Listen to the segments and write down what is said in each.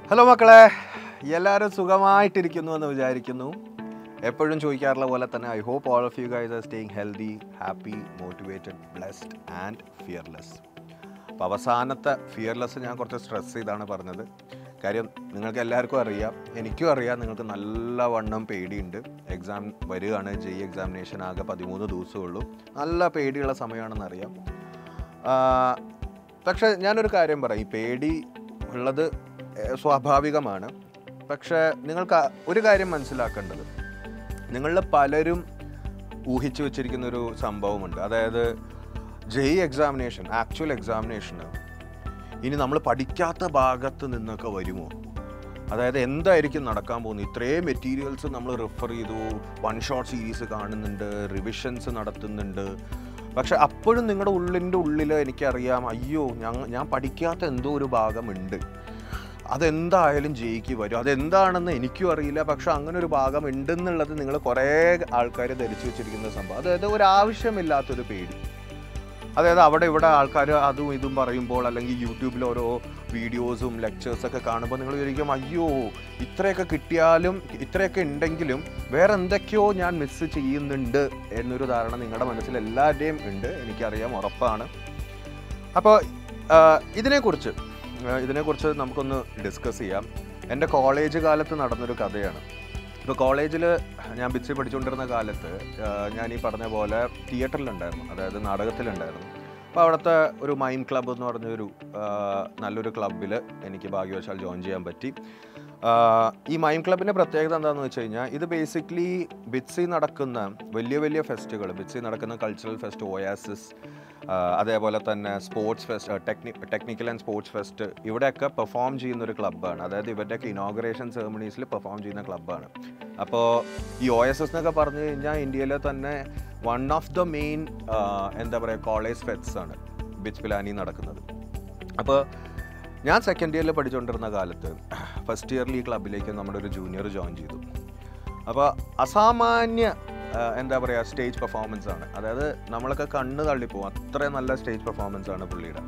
hello മക്കളെ എല്ലാവരും സുഖമായിട്ടിരിക്കുന്നു എന്ന് വിചാരിക്കുന്നു എപ്പോഴും ചോദിക്കാറുള്ള പോലെ തന്നെ I hope all of you guys are staying healthy happy motivated blessed and fearless അപ്പോൾ അവസാനത്തെ ഫിയർലെസ് ഞാൻ കുറച്ച് സ്ട്രെസ് ചെയ്താണ് പറഞ്ഞത് കാര്യം നിങ്ങൾക്ക് എല്ലാവർക്കും അറിയാം എനിക്കും അറിയാം നിങ്ങൾക്ക് നല്ല വണ്ണം പേടിയുണ്ട് എക്സാം വരികയാണ് ജെയ് എക്സാമിനേഷൻ ആകെ പതിമൂന്ന് ദിവസമേ ഉള്ളൂ നല്ല പേടിയുള്ള സമയമാണെന്ന് അറിയാം ആ, പക്ഷേ ഞാനൊരു കാര്യം പറയാം ഈ പേടി ഉള്ളത് ഏഹ്, സ്വാഭാവികമാണ് പക്ഷേ നിങ്ങൾക്ക് ആ- ഒരു കാര്യം മനസ്സിലാക്കേണ്ടത് നിങ്ങളിൽ പലരും ഊഹിച്ചു വെച്ചിരിക്കുന്ന ഒരു സംഭവമുണ്ട് അതായത് ജെയ് എക്സാമിനേഷൻ ആക്ച്വൽ എക്സാമിനേഷന് ഇനി നമ്മൾ പഠിക്കാത്ത ഭാഗത്ത് നിന്നൊക്കെ വരുമോ അതായത് എന്തായിരിക്കും നടക്കാൻ പോകുന്നത് ഇത്രയും മെറ്റീരിയൽസ് നമ്മൾ റെഫർ ചെയ്തു വൺ ഷോട്ട് സീരീസ് കാണുന്നുണ്ട് റിവിഷൻസ് നടത്തുന്നുണ്ട് പക്ഷെ അപ്പോഴും നിങ്ങളുടെ ഉള്ളിൻ്റെ ഉള്ളിൽ എനിക്കറിയാം അയ്യോ ഞങ്ങ ഞാൻ പഠിക്കാത്ത എന്തോ ഒരു ഭാഗമുണ്ട് അതെന്തായാലും ജയിക്ക് വരും അതെന്താണെന്ന് എനിക്കും അറിയില്ല പക്ഷെ അങ്ങനെ ഒരു ഭാഗം ഉണ്ടെന്നുള്ളത് നിങ്ങൾ കുറേ ആൾക്കാർ ധരിച്ചു വെച്ചിരിക്കുന്ന സംഭവം അതായത് ഒരു ആവശ്യമില്ലാത്തൊരു പേടി അതായത് അവിടെ ഇവിടെ ആൾക്കാർ അതും ഇതും പറയുമ്പോൾ അല്ലെങ്കിൽ യൂട്യൂബിൽ ഓരോ വീഡിയോസും ലെക്ചേഴ്സൊക്കെ കാണുമ്പോൾ നിങ്ങൾ വിചാരിക്കും അയ്യോ ഇത്രയൊക്കെ കിട്ടിയാലും ഇത്രയൊക്കെ ഉണ്ടെങ്കിലും വേറെ എന്തൊക്കെയോ ഞാൻ മിസ്സ് ചെയ്യുന്നുണ്ട് എന്നൊരു ധാരണ നിങ്ങളുടെ മനസ്സിൽ എല്ലാവരുടെയും ഉണ്ട് എനിക്കറിയാം ഉറപ്പാണ് അപ്പോൾ ഇതിനെക്കുറിച്ച് ആ, ഇതിനെക്കുറിച്ച് നമുക്കൊന്ന് ഡിസ്കസ് ചെയ്യാം എൻ്റെ കോളേജ് കാലത്ത് നടന്നൊരു കഥയാണ് ഇപ്പോൾ കോളേജിൽ ഞാൻ ബിറ്റ്സി പഠിച്ചുകൊണ്ടിരുന്ന കാലത്ത് ആ, ഞാൻ ഈ പറഞ്ഞ പോലെ തിയേറ്ററിലുണ്ടായിരുന്നു അതായത് നാടകത്തിലുണ്ടായിരുന്നു അപ്പോൾ അവിടുത്തെ ഒരു മൈം ക്ലബ്ബ് എന്ന് പറഞ്ഞൊരു ആ, നല്ലൊരു ക്ലബ്ബിൽ എനിക്ക് ഭാഗ്യവശാൽ ജോയിൻ ചെയ്യാൻ പറ്റി ആ, ഈ മൈം ക്ലബിൻ്റെ പ്രത്യേകത എന്താണെന്ന് വെച്ച് കഴിഞ്ഞാൽ ഇത് ബേസിക്കലി ബിറ്റ്സി നടക്കുന്ന വലിയ വലിയ ഫെസ്റ്റുകൾ ബിറ്റ്സി നടക്കുന്ന കൾച്ചറൽ ഫെസ്റ്റ് ഒയാസിസ് അതേപോലെ തന്നെ സ്പോർട്സ് ഫെസ്റ്റ് ടെക്നി ടെക്നിക്കൽ ആൻഡ് സ്പോർട്സ് ഫെസ്റ്റ് ഇവിടെയൊക്കെ പെർഫോം ചെയ്യുന്ന ഒരു ക്ലബ്ബാണ് അതായത് ഇവരുടെയൊക്കെ ഇനോഗ്രേഷൻ സെറമണീസിൽ പെർഫോം ചെയ്യുന്ന ക്ലബ്ബാണ് അപ്പോൾ ഈ ഒ എസ് എസ് എന്നൊക്കെ പറഞ്ഞു കഴിഞ്ഞാൽ ഇന്ത്യയിലെ തന്നെ വൺ ഓഫ് ദ മെയിൻ എന്താ പറയുക കോളേജ് ഫെറ്റ്സ് ആണ് ബിച്ച് പിലാനി നടക്കുന്നത് അപ്പോൾ ഞാൻ സെക്കൻഡ് ഇയറിൽ പഠിച്ചുകൊണ്ടിരുന്ന കാലത്ത് ഫസ്റ്റ് ഇയറിൽ ഈ ക്ലബിലേക്ക് നമ്മുടെ ഒരു ജൂനിയർ ജോയിൻ ചെയ്തു അപ്പോൾ അസാമാന്യ ആ, എന്താ പറയുക സ്റ്റേജ് പെർഫോമൻസ് ആണ് അതായത് നമ്മളൊക്കെ കണ്ണ് തള്ളിപ്പോവും അത്രയും നല്ല സ്റ്റേജ് പെർഫോമൻസ് ആണ് പുള്ളിയുടെ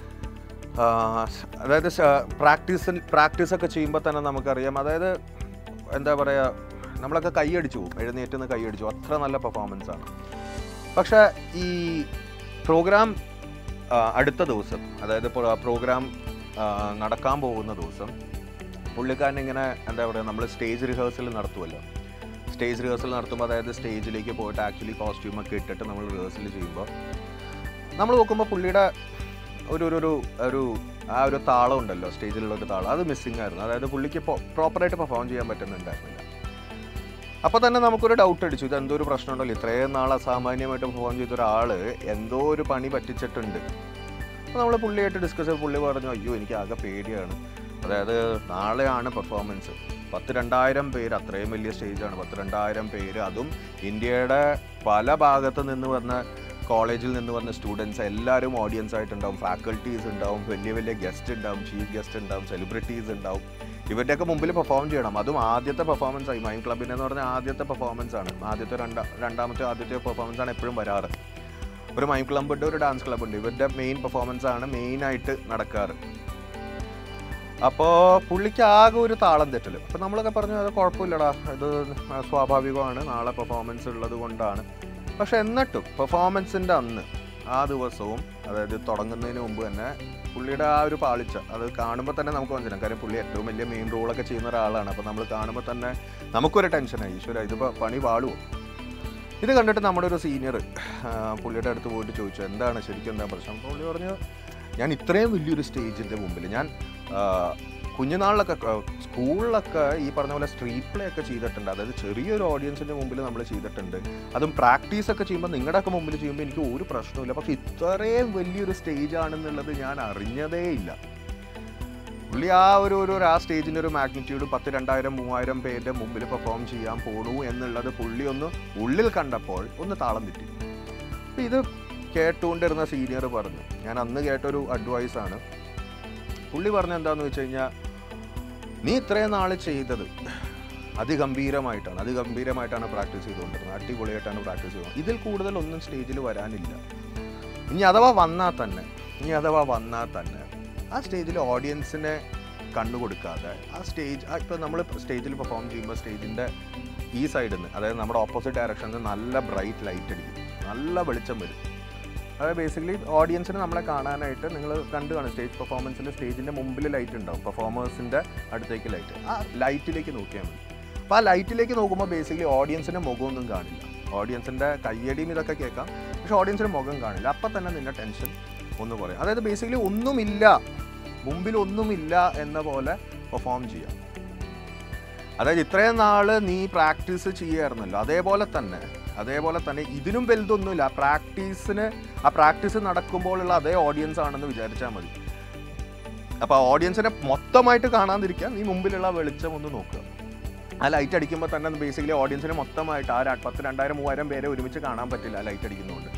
ആ, അതായത് പ്രാക്ടീസിൽ പ്രാക്ടീസൊക്കെ ചെയ്യുമ്പോൾ തന്നെ നമുക്കറിയാം അതായത് എന്താ പറയുക നമ്മളൊക്കെ കൈയടിച്ചു പോകും എഴുന്നേറ്റ് നിന്ന് കൈയടിച്ചു അത്ര നല്ല പെർഫോമൻസ് ആണ് പക്ഷേ ഈ പ്രോഗ്രാം അടുത്ത ദിവസം അതായത് പ്രോഗ്രാം നടക്കാൻ പോകുന്ന ദിവസം പുള്ളിക്കാരൻ ഇങ്ങനെ എന്താ പറയുക നമ്മൾ സ്റ്റേജ് റിഹേഴ്സൽ നടത്തുമല്ലോ സ്റ്റേജ് റിഹേഴ്സൽ നടത്തുമ്പോൾ അതായത് സ്റ്റേജിലേക്ക് പോയിട്ട് ആക്ച്വലി കോസ്റ്റ്യൂമൊക്കെ ഇട്ടിട്ട് നമ്മൾ റിഹേഴ്സൽ ചെയ്യുമ്പോൾ നമ്മൾ നോക്കുമ്പോൾ പുള്ളിയുടെ ഒരു ഒരു ഒരു ഒരു ആ ഒരു താളം ഉണ്ടല്ലോ സ്റ്റേജിലുള്ള ഒരു താളം അത് മിസ്സിംഗ് ആയിരുന്നു അതായത് പുള്ളിക്ക് പ്രോപ്പറായിട്ട് പെർഫോം ചെയ്യാൻ പറ്റുന്നുണ്ടായിരുന്നില്ല അപ്പോൾ തന്നെ നമുക്കൊരു ഡൗട്ട് അടിച്ചു ഇത് എന്തോ ഒരു പ്രശ്നമുണ്ടല്ലോ ഇത്രയും നാൾ അസാമാന്യമായിട്ട് പെർഫോം ചെയ്ത ഒരാൾ എന്തോ ഒരു പണി പറ്റിച്ചിട്ടുണ്ട് അപ്പോൾ നമ്മൾ പുള്ളിയായിട്ട് ഡിസ്കസ് ചെയ്ത് പുള്ളി പറഞ്ഞു അയ്യോ എനിക്ക് ആകെ പേടിയാണ് അതായത് നാളെയാണ് പെർഫോമൻസ് പത്ത് രണ്ടായിരം പേര് അത്രയും വലിയ സ്റ്റേജാണ് പത്ത് രണ്ടായിരം പേര് അതും ഇന്ത്യയുടെ പല ഭാഗത്ത് നിന്ന് വന്ന കോളേജിൽ നിന്ന് വന്ന സ്റ്റുഡൻസ് എല്ലാവരും ഓഡിയൻസ് ആയിട്ടുണ്ടാവും ഫാക്കൽറ്റീസ് ഉണ്ടാവും വലിയ വലിയ ഗസ്റ്റ് ഉണ്ടാവും ചീഫ് ഗസ്റ്റ് ഉണ്ടാവും സെലിബ്രിറ്റീസ് ഉണ്ടാവും ഇവരുടെയൊക്കെ മുമ്പിൽ പെർഫോം ചെയ്യണം അതും ആദ്യത്തെ പെർഫോമൻസ് ആയി മൈൻ ക്ലബിനെ എന്ന് പറഞ്ഞാൽ ആദ്യത്തെ പെർഫോമൻസ് ആണ് ആദ്യത്തെ രണ്ടാ രണ്ടാമത്തെ ആദ്യത്തെ പെർഫോമൻസ് ആണ് എപ്പോഴും വരാറ് ഒരു മൈം ക്ലബ് ഉണ്ട് ഒരു ഡാൻസ് ക്ലബ് ഉണ്ട് ഇവരുടെ മെയിൻ പെർഫോമൻസ് ആണ് മെയിൻ ആയിട്ട് നടക്കാറ് അപ്പോൾ പുള്ളിക്ക് ആകെ ഒരു താളം തെറ്റൽ അപ്പോൾ നമ്മളൊക്കെ പറഞ്ഞു അത് കുഴപ്പമില്ലടാ ഇത് സ്വാഭാവികമാണ് നാളെ പെർഫോമൻസ് ഉള്ളത് കൊണ്ടാണ് പക്ഷെ എന്നിട്ടും പെർഫോമൻസിൻ്റെ അന്ന് ആ ദിവസവും അതായത് തുടങ്ങുന്നതിന് മുമ്പ് തന്നെ പുള്ളിയുടെ ആ ഒരു പാളിച്ച അത് കാണുമ്പോൾ തന്നെ നമുക്ക് മനസ്സിലാവും കാര്യം പുള്ളി ഏറ്റവും വലിയ മെയിൻ റോളൊക്കെ ചെയ്യുന്ന ഒരാളാണ് അപ്പോൾ നമ്മൾ കാണുമ്പോൾ തന്നെ നമുക്കൊരു ടെൻഷനായി ഈശ്വര ഇതിപ്പോൾ പണി പാളുമോ ഇത് കണ്ടിട്ട് നമ്മുടെ ഒരു സീനിയർ പുള്ളിയുടെ അടുത്ത് പോയിട്ട് ചോദിച്ചു എന്താണ് ശരിക്കും എന്താ പ്രശ്നം അപ്പോൾ പുള്ളി പറഞ്ഞു ഞാൻ ഇത്രയും വലിയൊരു സ്റ്റേജിൻ്റെ മുമ്പിൽ ഞാൻ ആ, കുഞ്ഞുനാളിലൊക്കെ ക- സ്കൂളിലൊക്കെ ഈ പറഞ്ഞ പോലെ സ്ട്രീറ്റ് പ്ലേ ഒക്കെ ചെയ്തിട്ടുണ്ട് അതായത് ചെറിയൊരു ഓഡിയൻസിൻ്റെ മുമ്പിൽ നമ്മൾ ചെയ്തിട്ടുണ്ട് അതും പ്രാക്ടീസ് ഒക്കെ ചെയ്യുമ്പോൾ നിങ്ങളുടെയൊക്കെ മുമ്പിൽ ചെയ്യുമ്പോൾ എനിക്ക് ഒരു പ്രശ്നമില്ല പക്ഷെ ഇത്രയും വലിയൊരു സ്റ്റേജ് ആണെന്നുള്ളത് ഞാൻ അറിഞ്ഞതേ ഇല്ല പുള്ളി ആ ഒരു ഒരു ഒരു ആ സ്റ്റേജിൻ്റെ ഒരു മാഗ്നിറ്റ്യൂഡ് പത്ത് രണ്ടായിരം മൂവായിരം പേരുടെ മുമ്പിൽ പെർഫോം ചെയ്യാൻ പോണു എന്നുള്ളത് പുള്ളി ഒന്ന് ഉള്ളിൽ കണ്ടപ്പോൾ ഒന്ന് താളം തെറ്റി അപ്പോൾ ഇത് കേട്ടുകൊണ്ടിരുന്ന സീനിയർ പറഞ്ഞു ഞാൻ അന്ന് കേട്ടൊരു അഡ്വൈസാണ് പുള്ളി പറഞ്ഞ എന്താന്ന് വെച്ച് കഴിഞ്ഞാൽ നീ ഇത്രയും നാൾ ചെയ്തത് അതിഗംഭീരമായിട്ടാണ് അതിഗംഭീരമായിട്ടാണ് പ്രാക്ടീസ് ചെയ്തുകൊണ്ടിരുന്നത് അടിപൊളിയായിട്ടാണ് പ്രാക്ടീസ് ചെയ്തത് ഇതിൽ കൂടുതൽ ഒന്നും സ്റ്റേജിൽ വരാനില്ല ഇനി അഥവാ വന്നാൽ തന്നെ ഇനി അഥവാ വന്നാൽ തന്നെ ആ സ്റ്റേജിൽ ഓഡിയൻസിനെ കണ്ണു കൊടുക്കാതെ ആ സ്റ്റേജ് ഇപ്പോൾ നമ്മൾ സ്റ്റേജിൽ പെർഫോം ചെയ്യുമ്പോൾ സ്റ്റേജിൻ്റെ ഈ സൈഡിൽ നിന്ന് അതായത് നമ്മുടെ ഓപ്പോസിറ്റ് ഡയറക്ഷനിൽ നിന്ന് നല്ല ബ്രൈറ്റ് ലൈറ്റ് അടിക്കും നല്ല വെളിച്ചം വരും അതായത് ബേസിക്കലി ഓഡിയൻസിന് നമ്മളെ കാണാനായിട്ട് നിങ്ങൾ കണ്ടു കാണും സ്റ്റേജ് പെർഫോമൻസിൽ സ്റ്റേജിൻ്റെ മുമ്പിൽ ലൈറ്റ് ഉണ്ടാവും പെർഫോമേഴ്സിൻ്റെ അടുത്തേക്ക് ലൈറ്റ് ആ ലൈറ്റിലേക്ക് നോക്കിയാൽ മതി അപ്പോൾ ആ ലൈറ്റിലേക്ക് നോക്കുമ്പോൾ ബേസിക്കലി ഓഡിയൻസിൻ്റെ മുഖമൊന്നും കാണില്ല ഓഡിയൻസിൻ്റെ കയ്യടിയും ഇതൊക്കെ കേൾക്കാം പക്ഷെ ഓഡിയൻസിൻ്റെ മുഖം കാണില്ല അപ്പം തന്നെ നിന്റെ ടെൻഷൻ ഒന്ന് കുറയും അതായത് ബേസിക്കലി ഒന്നുമില്ല മുമ്പിൽ ഒന്നുമില്ല എന്ന പോലെ പെർഫോം ചെയ്യാം അതായത് ഇത്രയും നാൾ നീ പ്രാക്ടീസ് ചെയ്യായിരുന്നല്ലോ അതേപോലെ തന്നെ അതേപോലെ തന്നെ ഇതിനും വലുതൊന്നുമില്ല പ്രാക്ടീസിന് ആ പ്രാക്ടീസ് നടക്കുമ്പോഴുള്ള അതേ ഓഡിയൻസ് ആണെന്ന് വിചാരിച്ചാൽ മതി അപ്പോൾ ആ ഓഡിയൻസിനെ മൊത്തമായിട്ട് കാണാതിരിക്കാൻ നീ മുമ്പിലുള്ള വെളിച്ചം ഒന്ന് നോക്കുക ആ ലൈറ്റ് അടിക്കുമ്പോൾ തന്നെ ബേസിക്കലി ഓഡിയൻസിനെ മൊത്തമായിട്ട് ആ ര- പത്ത് രണ്ടായിരം മൂവായിരം പേരെ ഒരുമിച്ച് കാണാൻ പറ്റില്ല ആ ലൈറ്റ് അടിക്കുന്നതുകൊണ്ട്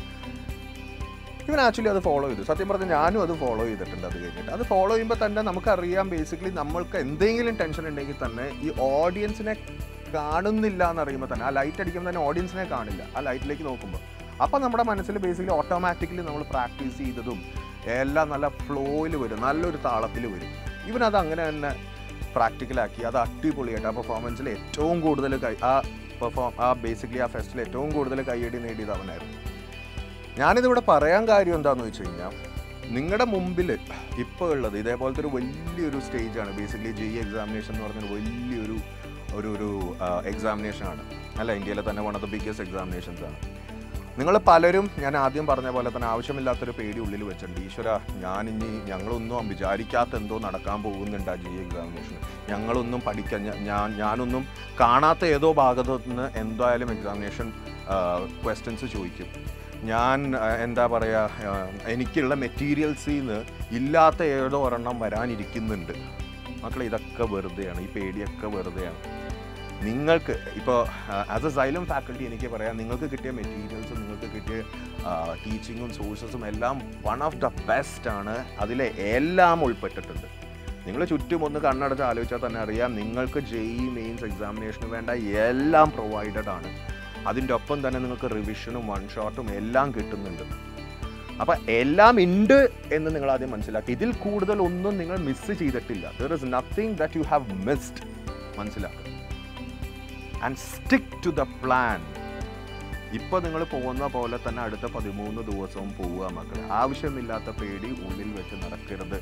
ഇവൻ ആക്ച്വലി അത് ഫോളോ ചെയ്തു സത്യം പറഞ്ഞാൽ ഞാനും അത് ഫോളോ ചെയ്തിട്ടുണ്ട് അത് കഴിഞ്ഞിട്ട് അത് ഫോളോ ചെയ്യുമ്പോൾ തന്നെ നമുക്കറിയാം ബേസിക്കലി നമ്മൾക്ക് എന്തെങ്കിലും ടെൻഷൻ ഉണ്ടെങ്കിൽ തന്നെ ഈ ഓഡിയൻസിനെ കാണുന്നില്ല എന്നറിയുമ്പോൾ തന്നെ ആ ലൈറ്റ് അടിക്കുമ്പോൾ തന്നെ ഓഡിയൻസിനെ കാണില്ല ആ ലൈറ്റിലേക്ക് നോക്കുമ്പോൾ അപ്പോൾ നമ്മുടെ മനസ്സിൽ ബേസിക്കലി ഓട്ടോമാറ്റിക്കലി നമ്മൾ പ്രാക്ടീസ് ചെയ്തതും എല്ലാം നല്ല ഫ്ലോയിൽ വരും നല്ലൊരു താളത്തിൽ വരും ഇവനത് അങ്ങനെ തന്നെ പ്രാക്ടിക്കലാക്കി അത് അടിപൊളിയായിട്ട് ആ പെർഫോമൻസിൽ ഏറ്റവും കൂടുതൽ കൈ ആ പെർഫോം ആ ബേസിക്കലി ആ ഫെസ്റ്റിൽ ഏറ്റവും കൂടുതൽ കൈയടി നേടിയത് അവനായിരുന്നു ഞാനിതിവിടെ പറയാൻ കാര്യം എന്താണെന്ന് വെച്ച് കഴിഞ്ഞാൽ നിങ്ങളുടെ മുമ്പിൽ ഇപ്പോൾ ഉള്ളത് ഇതേപോലത്തെ ഒരു വലിയൊരു സ്റ്റേജാണ് ബേസിക്കലി ജി എക്സാമിനേഷൻ എന്ന് പറഞ്ഞൊരു വലിയൊരു ഒരു ഒരു എക്സാമിനേഷൻ ആണ് അല്ല ഇന്ത്യയിലെ തന്നെ one of the biggest examinations ആണ് നിങ്ങൾ പലരും ഞാൻ ആദ്യം പറഞ്ഞ പോലെ തന്നെ ആവശ്യമില്ലാത്തൊരു പേടി ഉള്ളിൽ വെച്ചിട്ടുണ്ട് ഈശ്വര ഞാൻ ഇനി ഞങ്ങളൊന്നും വിചാരിക്കാത്ത എന്തോ നടക്കാൻ പോകുന്നുണ്ട് ആ ജി എക്സാമിനേഷൻ ഞങ്ങളൊന്നും പഠിക്കാൻ ഞ- ഞാൻ ഞാനൊന്നും കാണാത്ത ഏതോ ഭാഗത്തു നിന്ന് എന്തായാലും എക്സാമിനേഷൻ ക്വസ്റ്റ്യൻസ് ചോദിക്കും ഞാൻ ആ, എന്താ പറയുക എനിക്കുള്ള മെറ്റീരിയൽസിൽ നിന്ന് ഇല്ലാത്ത ഏതോ ഒരെണ്ണം വരാനിരിക്കുന്നുണ്ട് മക്കളെ ഇതൊക്കെ വെറുതെയാണ് ഈ പേടിയൊക്കെ വെറുതെയാണ് നിങ്ങൾക്ക് ഇപ്പോൾ ആസ് എ സൈലം ഫാക്കൽറ്റി എനിക്ക് പറയാം നിങ്ങൾക്ക് കിട്ടിയ മെറ്റീരിയൽസും നിങ്ങൾക്ക് കിട്ടിയ ടീച്ചിങ്ങും സോഴ്സസും എല്ലാം വൺ ഓഫ് ദ ബെസ്റ്റ് ആണ് അതിലെ എല്ലാം ഉൾപ്പെട്ടിട്ടുണ്ട് നിങ്ങൾ ചുറ്റും ഒന്ന് കണ്ണടച്ച് ആലോചിച്ചാൽ തന്നെ അറിയാം നിങ്ങൾക്ക് ജെഇ മെയിൻസ് എക്സാമിനേഷന് വേണ്ട എല്ലാം പ്രൊവൈഡഡ് ആണ് അതിൻ്റെ ഒപ്പം തന്നെ നിങ്ങൾക്ക് റിവിഷനും വൺ ഷോട്ടും എല്ലാം കിട്ടുന്നുണ്ട് അപ്പം എല്ലാം ഉണ്ട് എന്ന് നിങ്ങൾ ആദ്യം മനസ്സിലാക്കി ഇതിൽ കൂടുതൽ ഒന്നും നിങ്ങൾ മിസ് ചെയ്തിട്ടില്ല there is nothing that you have missed മനസ്സിലാക്കുക and stick to the plan ഇപ്പൊ നിങ്ങൾ പോകുന്ന പോലെ തന്നെ അടുത്ത പതിമൂന്ന് ദിവസവും പോവുക മക്കളെ ആവശ്യമില്ലാത്ത പേടി ഉള്ളിൽ വെച്ച് നടക്കരുത്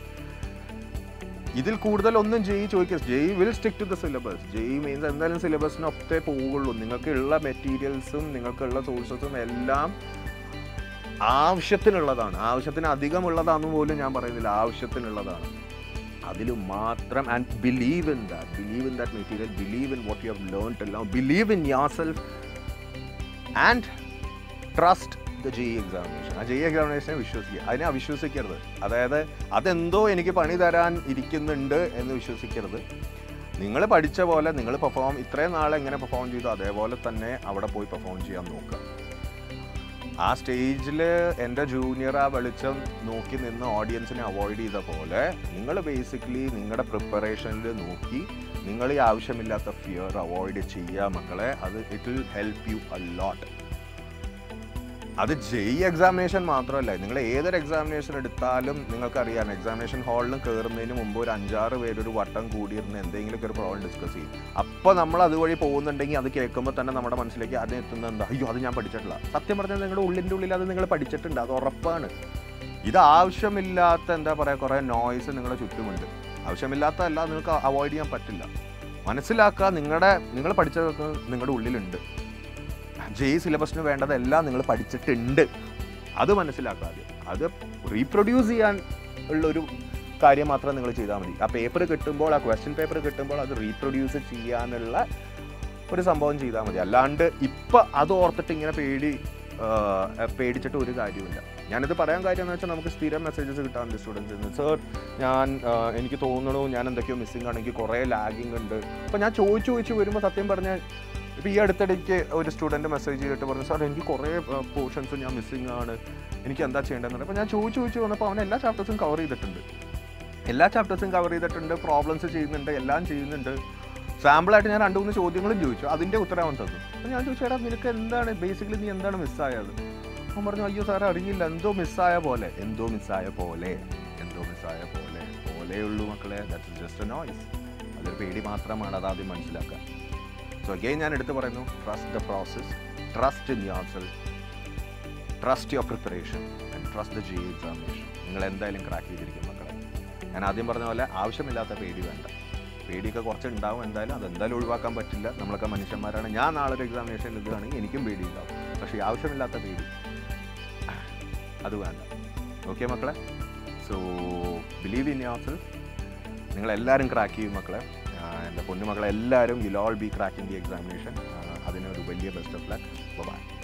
ഇതിൽ കൂടുതൽ ഒന്നും ജെയ് ചോദിക്കരുത് J will stick to the syllabus J means എന്തായാലും സിലബസിനൊത്തേ പോവുള്ളൂ നിങ്ങൾക്കുള്ള മെറ്റീരിയൽസും നിങ്ങൾക്കുള്ള സോഴ്സസും എല്ലാം ആവശ്യത്തിനുള്ളതാണ് ആവശ്യത്തിന് അധികമുള്ളതാണെന്ന് പോലും ഞാൻ പറയുന്നില്ല ആവശ്യത്തിനുള്ളതാണ് അതിൽ മാത്രം and believe in that believe in that material believe in what you have learn എല്ലാം believe in yourself and trust the G examination ആ ജി എക്സാമിനേഷനെ വിശ്വസിക്കുക അതിനെ അവിശ്വസിക്കരുത് അതായത് അതെന്തോ എനിക്ക് പണി തരാൻ ഇരിക്കുന്നുണ്ട് എന്ന് വിശ്വസിക്കരുത് നിങ്ങൾ പഠിച്ച പോലെ നിങ്ങൾ പെർഫോം ഇത്രയും നാൾ എങ്ങനെ പെർഫോം ചെയ്തു അതേപോലെ തന്നെ അവിടെ പോയി പെർഫോം ചെയ്യാൻ നോക്കുക ആ സ്റ്റേജിൽ എൻ്റെ ജൂനിയർ ആ വെളിച്ചം നോക്കി നിന്ന് ഓഡിയൻസിനെ അവോയ്ഡ് ചെയ്ത പോലെ നിങ്ങൾ ബേസിക്കലി നിങ്ങളുടെ പ്രിപ്പറേഷനിൽ നോക്കി നിങ്ങൾ ഈ ആവശ്യമില്ലാത്ത ഫിയർ അവോയ്ഡ് ചെയ്യുക മക്കളെ അത് it will help you a lot അത് ജെയ് എക്സാമിനേഷൻ മാത്രമല്ല നിങ്ങൾ ഏതൊരു എക്സാമിനേഷൻ എടുത്താലും നിങ്ങൾക്കറിയാം എക്സാമിനേഷൻ ഹാളിൽ കയറുന്നതിന് മുമ്പ് ഒരു അഞ്ചാറ് പേര് ഒരു വട്ടം കൂടിയിരുന്ന് എന്തെങ്കിലുമൊക്കെ ഒരു പ്രോബ്ലം ഡിസ്കസ് ചെയ്യും അപ്പോൾ നമ്മൾ അതുവഴി പോകുന്നുണ്ടെങ്കിൽ അത് കേൾക്കുമ്പോൾ തന്നെ നമ്മുടെ മനസ്സിലേക്ക് അത് എത്തുന്നത് എന്താ അയ്യോ അത് ഞാൻ പഠിച്ചിട്ടില്ല സത്യം പറഞ്ഞാൽ നിങ്ങളുടെ ഉള്ളിൻ്റെ ഉള്ളിൽ അത് നിങ്ങൾ പഠിച്ചിട്ടുണ്ട് അത് ഉറപ്പാണ് ഇത് ആവശ്യമില്ലാത്ത എന്താ പറയുക കുറേ നോയ്സ് നിങ്ങളുടെ ചുറ്റുമുണ്ട് ആവശ്യമില്ലാത്തതല്ല നിങ്ങൾക്ക് അവോയ്ഡ് ചെയ്യാൻ പറ്റില്ല മനസ്സിലാക്കുക നിങ്ങളുടെ നിങ്ങൾ പഠിച്ചതൊക്കെ നിങ്ങളുടെ ഉള്ളിലുണ്ട് ജെയ് സിലബസിന് വേണ്ടതെല്ലാം നിങ്ങൾ പഠിച്ചിട്ടുണ്ട് അത് മനസ്സിലാക്കാതെ അത് റീപ്രൊഡ്യൂസ് ചെയ്യാൻ ഉള്ളൊരു കാര്യം മാത്രം നിങ്ങൾ ചെയ്താൽ മതി ആ പേപ്പർ കിട്ടുമ്പോൾ ആ ക്വസ്റ്റ്യൻ പേപ്പർ കിട്ടുമ്പോൾ അത് റീപ്രൊഡ്യൂസ് ചെയ്യാനുള്ള ഒരു സംഭവം ചെയ്താൽ മതി അല്ലാണ്ട് ഇപ്പം അത് ഓർത്തിട്ട് ഇങ്ങനെ പേടി ആ, പേടിച്ചിട്ട് ഒരു കാര്യമില്ല ഞാനിത് പറയാൻ കാര്യം എന്ന് വെച്ചാൽ നമുക്ക് സ്ഥിരം മെസ്സേജസ് കിട്ടാറുണ്ട് സ്റ്റുഡൻസിൽ നിന്ന് സർ ഞാൻ ആ, എനിക്ക് തോന്നണു ഞാൻ എന്തൊക്കെയോ മിസ്സിംഗ് ആണ് എനിക്ക് കുറേ ലാഗിങ് ഉണ്ട് അപ്പോൾ ഞാൻ ചോദിച്ചു ചോദിച്ചു വരുമ്പോൾ സത്യം പറഞ്ഞാൽ ഇപ്പോൾ ഈ അടുത്തിടയ്ക്ക് ഒരു സ്റ്റുഡൻറ്റ് മെസ്സേജ് ചെയ്തിട്ട് പറഞ്ഞു സാർ എനിക്ക് കുറേ പോർഷൻസ് ഞാൻ മിസ്സിംഗ് ആണ് എനിക്ക് എന്താ ചെയ്യേണ്ടതെന്ന് അപ്പോൾ ഞാൻ ചോദിച്ചു ചോദിച്ചു വന്നപ്പോൾ അവൻ എല്ലാ ചാപ്റ്റേഴ്സും കവർ ചെയ്തിട്ടുണ്ട് എല്ലാ ചാപ്റ്റേഴ്സും കവർ ചെയ്തിട്ടുണ്ട് പ്രോബ്ലംസ് ചെയ്യുന്നുണ്ട് എല്ലാം ചെയ്യുന്നുണ്ട് സാമ്പിളായിട്ട് ഞാൻ രണ്ട് മൂന്ന് ചോദ്യങ്ങളും ചോദിച്ചു അതിൻ്റെ ഉത്തരം അവൻ തന്നു അപ്പോൾ ഞാൻ ചോദിച്ചു എടാ നിനക്ക് എന്താണ് ബേസിക്കലി നീ എന്താണ് മിസ്സായത് അവൻ പറഞ്ഞു അയ്യോ സാറേ അറിയില്ല എന്തോ മിസ്സായ പോലെ എന്തോ മിസ്സായ പോലെ എന്തോ മിസ്സായ പോലെ പോലെ അത്രയേ ഉള്ളൂ മക്കളെ ദാറ്റ്സ് ജസ്റ്റ് എ നോയ്സ് അതൊരു പേടി മാത്രമാണ് അതാദ്യം മനസ്സിലാക്കുക സോ അഗെയിൻ ഞാൻ എടുത്തു പറയുന്നു trust the process trust in yourself trust your preparation and trust the G examination നിങ്ങൾ എന്തായാലും ക്രാക്ക് ചെയ്തിരിക്കും മക്കളെ ഞാൻ ആദ്യം പറഞ്ഞ പോലെ ആവശ്യമില്ലാത്ത പേടി വേണ്ട പേടിയൊക്കെ കുറച്ച് ഉണ്ടാവും എന്തായാലും അത് എന്തായാലും ഒഴിവാക്കാൻ പറ്റില്ല നമ്മളൊക്കെ മനുഷ്യന്മാരാണ് ഞാൻ നാളെ ഒരു എക്സാമിനേഷൻ എഴുതുകയാണെങ്കിൽ എനിക്കും പേടി ഉണ്ടാവും പക്ഷേ ഈ ആവശ്യമില്ലാത്ത പേടി അത് വേണ്ട ഓക്കെ മക്കളെ so believe in yourself നിങ്ങളെല്ലാവരും ക്രാക്ക് ചെയ്യും മക്കളെ ആഹ് എൻ്റെ പൊന്നുമക്കളെ എല്ലാവരും will all be cracking the examination അതിനൊരു വലിയ ബെസ്റ്റ് ഓഫ് ലക്ക് ബൈ